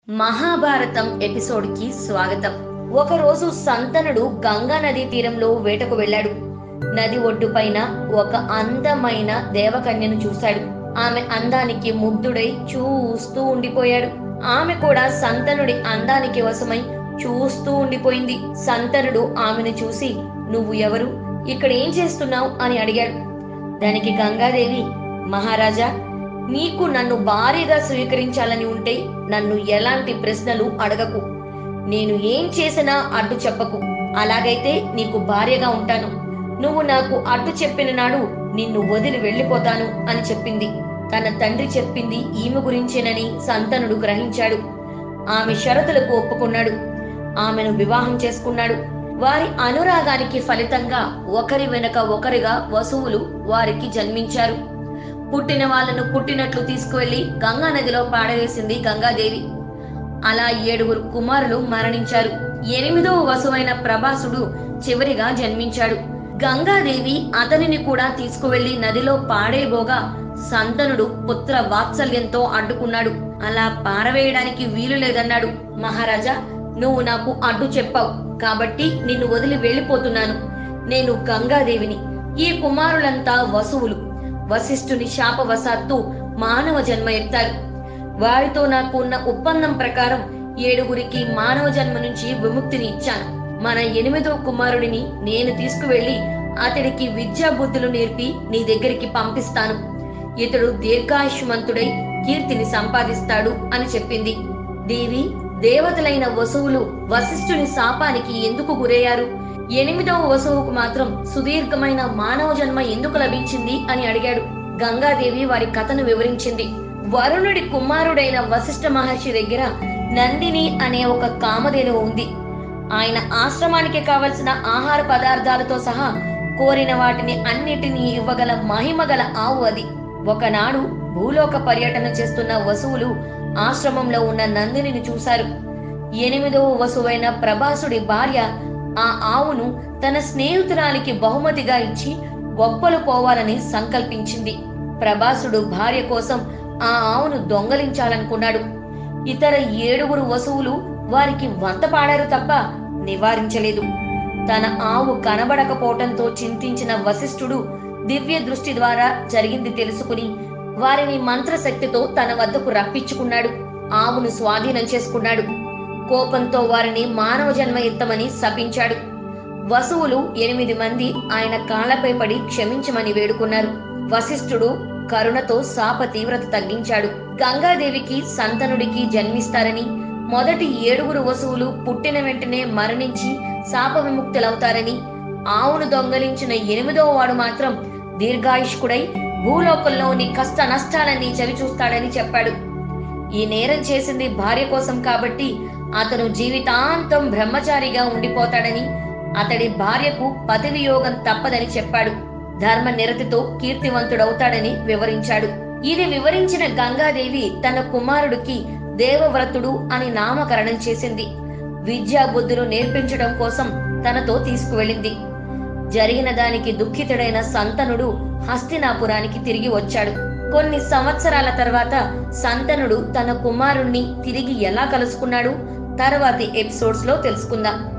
Mahabharatam episode కి స్వాగతం ఒకరోజు సంతనుడు గంగా నదీ తీరంలో వేటకు వెళ్ళాడు నది ఒడ్డుపైన ఒక అందమైన దేవకన్యను చూశాడు ఆమె అందానికి ముగ్ధుడై చూస్తూ ఉండిపోయాడు ఆమె కూడా సంతనుడి అందానికి వశమై చూస్తూ ఉండిపోయింది సంతనుడు ఆమెను చూసి నువ్వు ఎవరు ఇక్కడ ఏం చేస్తున్నావు అని అడిగాడు దానికి గంగాదేవి మహారాజా నీకు నన్ను భార్యగా స్వీకరించాలని ఉంటే నన్ను ఎలాంటి ప్రశ్నలు అడగకు నేను ఏం చేసినా అడ్డు చెప్పకు అలాగైతే నీకు భార్యగా ఉంటాను నువ్వు నాకు అడ్డు చెప్పిన నాడు నిన్ను వదిలి వెళ్ళిపోతాను అని చెప్పింది తన తండ్రి చెప్పింది ఈమె గురించేనని సంతనుడు గ్రహించాడు ఆమె షరతులకు ఒప్పుకున్నాడు ఆమెను వివాహం చేసుకున్నాడు వారి అనురాగానికి ఫలితంగా ఒకరి వెనుక ఒకరిగా వసువులు వారికి జన్మించారు పుట్టిన వాళ్ళను పుట్టినట్లు తీసుకువెళ్లి గంగా నదిలో పాడవేసింది గంగాదేవి అలా ఏడుగురు కుమారులు మరణించారు ఎనిమిదవ వసువైన ప్రభాసుడు చివరిగా జన్మించాడు గంగాదేవి అతనిని కూడా తీసుకువెళ్లి నదిలో పాడేబోగా సంతనుడు పుత్ర వాత్సల్యంతో అడ్డుకున్నాడు అలా పారవేయడానికి వీలు లేదన్నాడు మహారాజా నువ్వు నాకు అడ్డు చెప్పావు కాబట్టి నిన్ను వదిలి వెళ్ళిపోతున్నాను నేను గంగాదేవిని ఈ కుమారులంతా వసువులు వశిష్ఠుని శాపవశాత్తు మానవ జన్మ ఎత్తారు వారితో నాకు ఉన్న ఒప్పందం ప్రకారం ఏడుగురికి మానవ జన్మ నుంచి విముక్తిని ఇచ్చాను మన ఎనిమిదో కుమారుడిని నేను తీసుకువెళ్లి అతడికి విద్యా బుద్ధులు నేర్పి నీ దగ్గరికి పంపిస్తాను ఇతడు దీర్ఘాయుష్మంతుడై కీర్తిని సంపాదిస్తాడు అని చెప్పింది దేవి దేవతలైన వసువులు వశిష్ఠుని శాపానికి ఎందుకు గురయ్యారు ఎనిమిదవ వసువుకు మాత్రం సుదీర్ఘమైన మానవ జన్మ ఎందుకు లభించింది అని అడిగాడు గంగాదేవి వారి కథను వివరించింది వరుణుడి కుమారుడైన వశిష్ఠ మహర్షి దగ్గర నందిని అనే ఒక కామధేను ఉంది ఆయన ఆశ్రమానికి కావలసిన ఆహార పదార్థాలతో సహా కోరిన వాటిని అన్నిటినీ ఇవ్వగల మహిమగల ఆవు అది ఒకనాడు భూలోక పర్యటన చేస్తున్న వసువులు ఆశ్రమంలో ఉన్న నందినిని చూశారు ఎనిమిదవ వసువైన ప్రభాసుడి భార్య ఆ ఆవును తన స్నేహితురాలికి బహుమతిగా ఇచ్చి గొప్పలు పోవాలని సంకల్పించింది ప్రభాసుడు భార్య కోసం ఆ ఆవును దొంగలించాలనుకున్నాడు ఇతర ఏడుగురు వసువులు వారికి వంత పాడారు తప్ప నివారించలేదు తన ఆవు కనబడకపోవటంతో చింతించిన వశిష్ఠుడు దివ్య దృష్టి ద్వారా జరిగింది తెలుసుకుని వారిని మంత్రశక్తితో తన వద్దకు రప్పించుకున్నాడు ఆవును స్వాధీనం చేసుకున్నాడు కోపంతో వారిని మానవ జన్మ ఎత్తమని శపించాడు వసువులు ఎనిమిది మంది ఆయన కాళ్లపై పడి క్షమించమని వేడుకున్నారు వశిష్ఠుడు కరుణతో శాప తీవ్రత తగ్గించాడు గంగాదేవికి సంతనుడికి జన్మిస్తారని మొదటి ఏడుగురు వసువులు పుట్టిన వెంటనే మరణించి శాప విముక్తులవుతారని ఆవును దొంగలించిన ఎనిమిదవ వాడు మాత్రం దీర్ఘాయుష్కుడై భూలోకంలోని కష్ట నష్టాలన్నీ చవిచూస్తాడని చెప్పాడు ఈ నేరం చేసింది భార్య కోసం కాబట్టి అతను జీవితాంతం బ్రహ్మచారిగా ఉండిపోతాడని అతడి భార్యకు పదవి యోగం తప్పదని చెప్పాడు ధర్మ నిరతితో కీర్తివంతుడవుతాడని వివరించాడు ఇది వివరించిన గంగాదేవి తన కుమారుడికి దేవవ్రతుడు అని నామకరణం చేసింది విద్యా బుద్ధులు నేర్పించడం కోసం తనతో తీసుకువెళ్ళింది జరిగిన దానికి దుఃఖితుడైన సంతనుడు హస్తినాపురానికి తిరిగి వచ్చాడు కొన్ని సంవత్సరాల తర్వాత సంతనుడు తన కుమారుణ్ణి తిరిగి ఎలా కలుసుకున్నాడు తర్వాతి ఎపిసోడ్స్ లో తెలుసుకుందాం